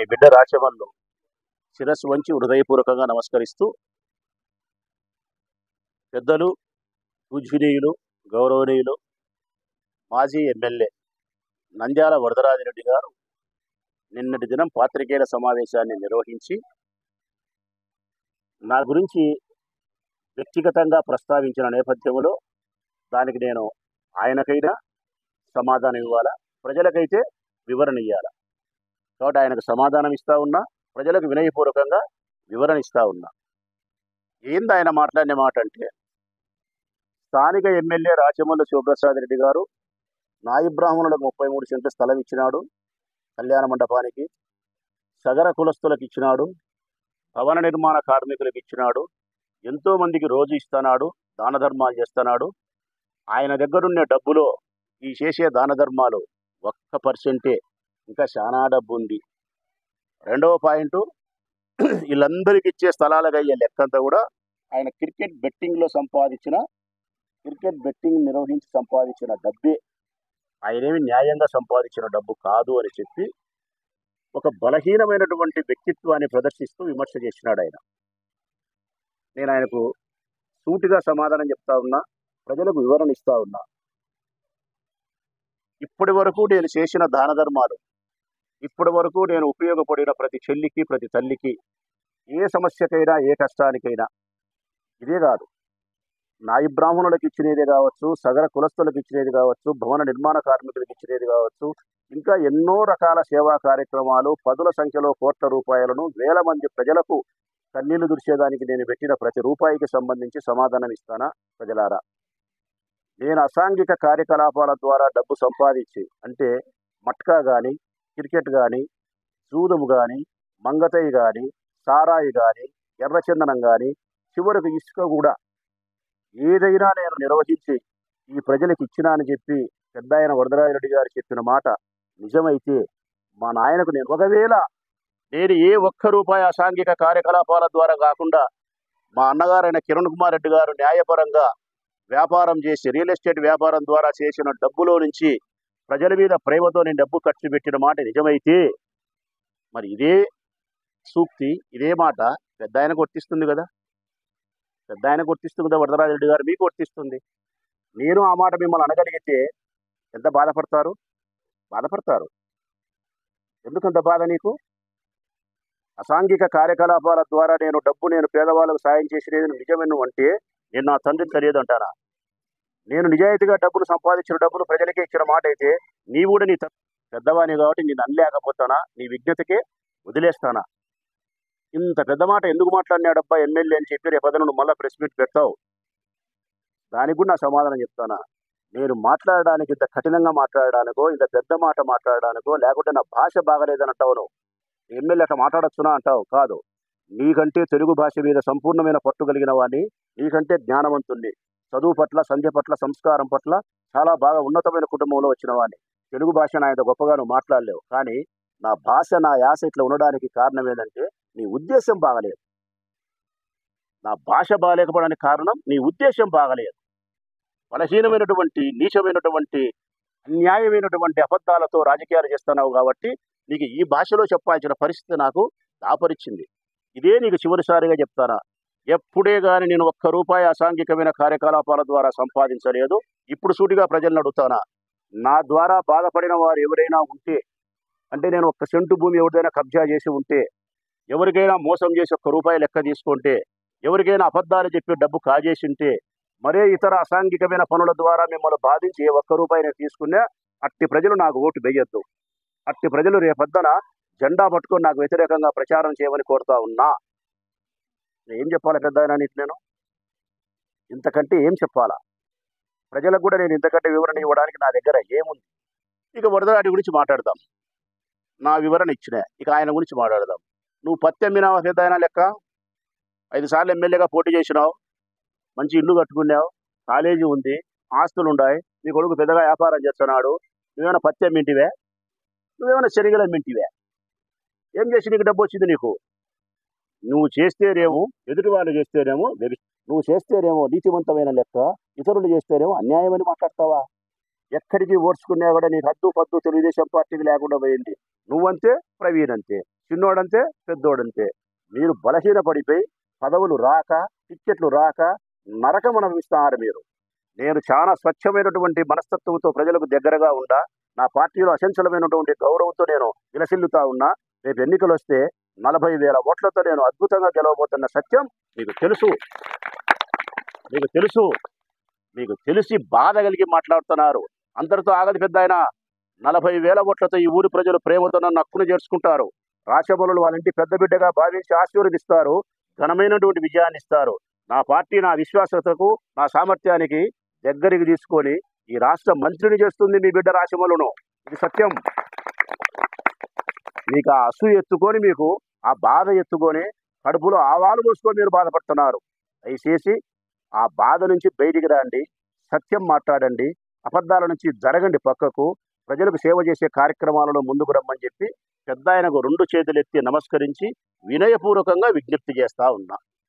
మీ బిడ్డ రాచవల్లు శిరస్సు వంచి హృదయపూర్వకంగా నమస్కరిస్తూ పెద్దలు పూజనీయులు గౌరవనీయులు మాజీ ఎమ్మెల్యే నంద్యాల వరదరాజిరెడ్డి గారు నిన్నటి దినం పాత్రికేయుల సమావేశాన్ని నిర్వహించి నా గురించి వ్యక్తిగతంగా ప్రస్తావించిన నేపథ్యంలో దానికి నేను ఆయనకైనా సమాధానం ఇవ్వాలా ప్రజలకైతే వివరణ ఇవ్వాలా కాబట్టి ఆయనకు సమాధానం ఇస్తా ఉన్నా ప్రజలకు వినయపూర్వకంగా వివరణ ఇస్తా ఉన్నా ఏంది ఆయన మాట్లాడిన మాట అంటే స్థానిక ఎమ్మెల్యే రాచమల్లు శివప్రసాద్ రెడ్డి గారు నాయి బ్రాహ్మణులకు ముప్పై మూడు సెంట్ల స్థలం ఇచ్చినాడు కళ్యాణ మండపానికి సగర కులస్తులకు ఇచ్చినాడు భవన నిర్మాణ కార్మికులకు ఇచ్చినాడు ఎంతో మందికి రోజు ఇస్తున్నాడు దాన ధర్మాలు చేస్తున్నాడు ఆయన దగ్గరున్న డబ్బులో ఈ చేసే దాన ధర్మాలు ఒక్క పర్సెంటే ఇంకా చాలా డబ్బు ఉంది రెండవ పాయింట్ వీళ్ళందరికీ ఇచ్చే స్థలాలకు అయ్యే లెక్కంతా కూడా ఆయన క్రికెట్ బెట్టింగ్లో సంపాదించిన క్రికెట్ బెట్టింగ్ నిర్వహించి సంపాదించిన డబ్బే ఆయనేమి న్యాయంగా సంపాదించిన డబ్బు కాదు అని చెప్పి ఒక బలహీనమైనటువంటి వ్యక్తిత్వాన్ని ప్రదర్శిస్తూ విమర్శ చేసినాడు ఆయన నేను ఆయనకు సూటిగా సమాధానం చెప్తా ఉన్నా ప్రజలకు వివరణ ఇస్తా ఉన్నా ఇప్పటి వరకు నేను చేసిన దాన ధర్మాలు ఇప్పటి వరకు నేను ఉపయోగపడిన ప్రతి చెల్లికి ప్రతి తల్లికి ఏ సమస్యకైనా ఏ కష్టానికైనా ఇదే కాదు నాయి బ్రాహ్మణులకు ఇచ్చినది కావచ్చు సగర కులస్తులకు ఇచ్చినది కావచ్చు భవన నిర్మాణ కార్మికులకు ఇచ్చినది కావచ్చు ఇంకా ఎన్నో రకాల సేవా కార్యక్రమాలు పదుల సంఖ్యలో కోట్ల రూపాయలను వేల మంది ప్రజలకు కన్నీళ్లు దుర్చేదానికి నేను పెట్టిన ప్రతి రూపాయికి సంబంధించి సమాధానం ఇస్తానా ప్రజలారా నేను అసాంఘిక కార్యకలాపాల ద్వారా డబ్బు సంపాదించి అంటే మట్కా కానీ క్రికెట్ కానీ జూదము కానీ మంగతయ్య కానీ సారాయి కానీ ఎర్రచందనం కానీ చివరికి ఇసుక కూడా ఏదైనా నేను నిర్వహించి ఈ ప్రజలకు ఇచ్చినా అని చెప్పి పెద్ద ఆయన వరదరాజరెడ్డి గారు చెప్పిన మాట నిజమైతే మా నాయనకు నేను ఒకవేళ నేను ఏ ఒక్క రూపాయి అసాంఘిక కార్యకలాపాల ద్వారా కాకుండా మా అన్నగారైన కిరణ్ కుమార్ రెడ్డి గారు న్యాయపరంగా వ్యాపారం చేసి రియల్ ఎస్టేట్ వ్యాపారం ద్వారా చేసిన డబ్బులో నుంచి ప్రజల మీద ప్రేమతో నేను డబ్బు ఖర్చు పెట్టిన మాట నిజమైతే మరి ఇదే సూక్తి ఇదే మాట పెద్ద ఆయన వర్తిస్తుంది కదా పెద్ద ఆయన వర్తిస్తుంది కదా వరదరాజరెడ్డి గారు మీకు వర్తిస్తుంది నేను ఆ మాట మిమ్మల్ని అనగలిగితే ఎంత బాధపడతారు బాధపడతారు ఎందుకంత బాధ నీకు అసాంఘిక కార్యకలాపాల ద్వారా నేను డబ్బు నేను పేదవాళ్ళకు సాయం చేసినది నిజమే నువ్వు అంటే నేను నా తండ్రిని తెలియదు అంటానా నేను నిజాయితీగా డబ్బులు సంపాదించిన డబ్బులు ప్రజలకే ఇచ్చిన మాట అయితే నీ కూడా నీ త- పెద్దవాణి కాబట్టి నేను అనలేకపోతానా నీ విజ్ఞతకే వదిలేస్తానా ఇంత పెద్ద మాట ఎందుకు మాట్లాడినాడబ్బా ఎమ్మెల్యే అని చెప్పి రేపు నువ్వు మళ్ళీ ప్రెస్ మీట్ పెడతావు దానికి కూడా నా సమాధానం చెప్తానా నేను మాట్లాడడానికి ఇంత కఠినంగా మాట్లాడడానికో ఇంత పెద్ద మాట మాట్లాడడానికో లేకుంటే నా భాష బాగలేదని అంటావు నువ్వు ఎమ్మెల్యే అట్లా మాట్లాడొచ్చునా అంటావు కాదు నీకంటే తెలుగు భాష మీద సంపూర్ణమైన పట్టు కలిగిన వాడిని నీకంటే జ్ఞానవంతుణ్ణి చదువు పట్ల సంధ్య పట్ల సంస్కారం పట్ల చాలా బాగా ఉన్నతమైన కుటుంబంలో వచ్చిన వాడిని తెలుగు భాష నా ఇంత గొప్పగా నువ్వు మాట్లాడలేవు కానీ నా భాష నా యాస ఇట్లా ఉండడానికి కారణం ఏంటంటే నీ ఉద్దేశం బాగలేదు నా భాష బాగాలేకపోవడానికి కారణం నీ ఉద్దేశం బాగలేదు బలహీనమైనటువంటి నీచమైనటువంటి అన్యాయమైనటువంటి అబద్ధాలతో రాజకీయాలు చేస్తున్నావు కాబట్టి నీకు ఈ భాషలో చెప్పాల్సిన పరిస్థితి నాకు దాపరిచింది ఇదే నీకు చివరిసారిగా చెప్తానా ఎప్పుడే గాని నేను ఒక్క రూపాయి అసాంఘికమైన కార్యకలాపాల ద్వారా సంపాదించలేదు ఇప్పుడు సూటిగా ప్రజలను అడుగుతానా నా ద్వారా బాధపడిన వారు ఎవరైనా ఉంటే అంటే నేను ఒక్క సెంటు భూమి ఎవరిదైనా కబ్జా చేసి ఉంటే ఎవరికైనా మోసం చేసి ఒక్క రూపాయి లెక్క తీసుకుంటే ఎవరికైనా అబద్ధాలు చెప్పి డబ్బు కాజేసి ఉంటే మరే ఇతర అసాంఘికమైన పనుల ద్వారా మిమ్మల్ని బాధించి ఏ ఒక్క రూపాయి నేను తీసుకున్నా అట్టి ప్రజలు నాకు ఓటు వేయొద్దు అట్టి ప్రజలు రేపొద్దున జెండా పట్టుకొని నాకు వ్యతిరేకంగా ప్రచారం చేయమని కోరుతా ఉన్నా నేను ఏం చెప్పాలి పెద్ద ఆయన నీకు నేను ఇంతకంటే ఏం చెప్పాలా ప్రజలకు కూడా నేను ఇంతకంటే వివరణ ఇవ్వడానికి నా దగ్గర ఏముంది ఇక వరదరాటి గురించి మాట్లాడదాం నా వివరణ ఇచ్చిన ఇక ఆయన గురించి మాట్లాడదాం నువ్వు పత్తి అమ్మినావా పెద్ద ఆయన లెక్క ఐదు సార్లు ఎమ్మెల్యేగా పోటీ చేసినావు మంచి ఇల్లు కట్టుకున్నావు కాలేజీ ఉంది ఆస్తులు ఉన్నాయి నీ కొడుకు పెద్దగా వ్యాపారం చేస్తున్నాడు నువ్వేమైనా పత్తి అమ్మింటివే నువ్వేమైనా శనిగలు అమ్మింటివే ఏం చేసి నీకు డబ్బు వచ్చింది నీకు నువ్వు చేస్తేనేమో ఎదుటి వాళ్ళు చేస్తేనేమో వెరి- నువ్వు చేస్తేనేమో నీతివంతమైన లెక్క ఇతరులు చేస్తేనేమో అన్యాయమని మాట్లాడతావా ఎక్కడికి ఓడ్చుకున్నా కూడా నీకు హద్దు పద్దు తెలుగుదేశం పార్టీకి లేకుండా పోయింది నువ్వంతే ప్రవీణ్ అంతే చిన్నోడంతే పెద్దోడంతే మీరు బలహీనపడిపోయి పదవులు రాక టిక్కెట్లు రాక నరకం అనుభవిస్తున్నారు మీరు నేను చాలా స్వచ్ఛమైనటువంటి మనస్తత్వంతో ప్రజలకు దగ్గరగా ఉండా నా పార్టీలో అసంచలమైనటువంటి గౌరవంతో నేను విలసిల్లుతా ఉన్నా రేపు ఎన్నికలు వస్తే నలభై వేల ఓట్లతో నేను అద్భుతంగా గెలవబోతున్న సత్యం మీకు తెలుసు మీకు తెలుసు మీకు తెలిసి బాధ కలిగి మాట్లాడుతున్నారు అందరితో ఆగది పెద్ద ఆయన నలభై వేల ఓట్లతో ఈ ఊరి ప్రజలు ప్రేమతో నన్ను హక్కును చేర్చుకుంటారు రాచబలులు వాళ్ళ ఇంటి పెద్ద బిడ్డగా భావించి ఆశీర్వదిస్తారు ఘనమైనటువంటి విజయాన్ని ఇస్తారు నా పార్టీ నా విశ్వాసతకు నా సామర్థ్యానికి దగ్గరికి తీసుకొని ఈ రాష్ట్ర మంత్రిని చేస్తుంది మీ బిడ్డ రాశమలును ఇది సత్యం మీకు ఆ అసూ ఎత్తుకొని మీకు ఆ బాధ ఎత్తుకొని కడుపులో ఆవాలు పోసుకొని మీరు బాధపడుతున్నారు దయచేసి ఆ బాధ నుంచి బయటికి రండి సత్యం మాట్లాడండి అబద్ధాల నుంచి జరగండి పక్కకు ప్రజలకు సేవ చేసే కార్యక్రమాలలో ముందుకు రమ్మని చెప్పి పెద్ద ఆయనకు రెండు చేతులు ఎత్తి నమస్కరించి వినయపూర్వకంగా విజ్ఞప్తి చేస్తా ఉన్నా